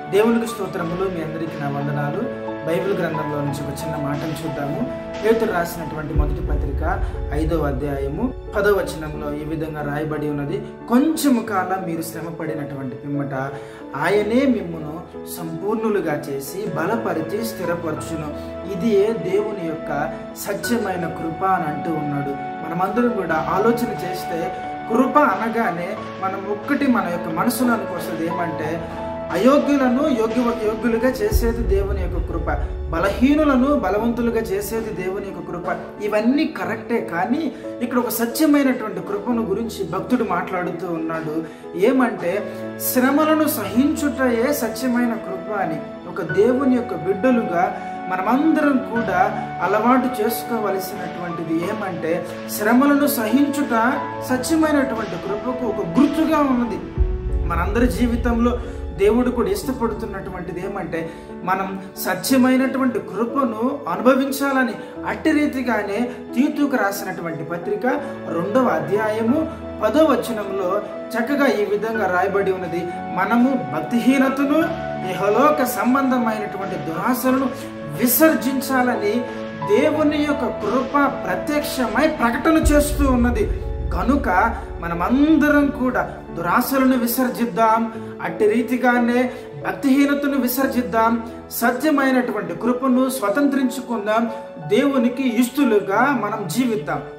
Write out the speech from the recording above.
దేవునికి స్తోత్రములు మీ అందరికీ నా వందనాలు బైబిల్ గ్రంథంలో నుంచి ఒక చిన్న మాటను చూద్దాము పేతురు రాసినటువంటి మొదటి పత్రిక ఐదవ అధ్యాయము పదవ వచనంలో ఈ విధంగా రాయబడి ఉన్నది కొంచెము కాలం మీరు శ్రమపడినటువంటి పిమ్మట ఆయనే మిమ్మును సంపూర్ణులుగా చేసి బలపరిచి స్థిరపరచును ఇది దేవుని యొక్క సత్యమైన కృప అని అంటూ ఉన్నాడు మనమందరం కూడా ఆలోచన చేస్తే కృప అనగానే మనం ఒక్కటి మన యొక్క మనసులో వస్తుంది ఏమంటే అయోగ్యులను యోగ్య యోగ్యులుగా చేసేది దేవుని యొక్క కృప బలహీనులను బలవంతులుగా చేసేది దేవుని యొక్క కృప ఇవన్నీ కరెక్టే కానీ ఇక్కడ ఒక సత్యమైనటువంటి కృపను గురించి భక్తుడు మాట్లాడుతూ ఉన్నాడు ఏమంటే శ్రమలను సహించుటయే సత్యమైన కృప అని ఒక దేవుని యొక్క బిడ్డలుగా మనమందరం కూడా అలవాటు చేసుకోవలసినటువంటిది ఏమంటే శ్రమలను సహించుట సత్యమైనటువంటి కృపకు ఒక గుర్తుగా ఉన్నది మనందరి జీవితంలో దేవుడు కూడా ఇష్టపడుతున్నటువంటిది ఏమంటే మనం సత్యమైనటువంటి కృపను అనుభవించాలని అట్టి రీతిగానే తీతుకు రాసినటువంటి పత్రిక రెండవ అధ్యాయము పదో వచనంలో చక్కగా ఈ విధంగా రాయబడి ఉన్నది మనము భక్తిహీనతను ఇహలోక సంబంధమైనటువంటి దురాశలను విసర్జించాలని దేవుని యొక్క కృప ప్రత్యక్షమై ప్రకటన చేస్తూ ఉన్నది కనుక మనమందరం కూడా దురాశలను విసర్జిద్దాం అట్టి రీతిగానే భక్తిహీనతను విసర్జిద్దాం సత్యమైనటువంటి కృపను స్వతంత్రించుకుందాం దేవునికి ఇష్టలుగా మనం జీవిద్దాం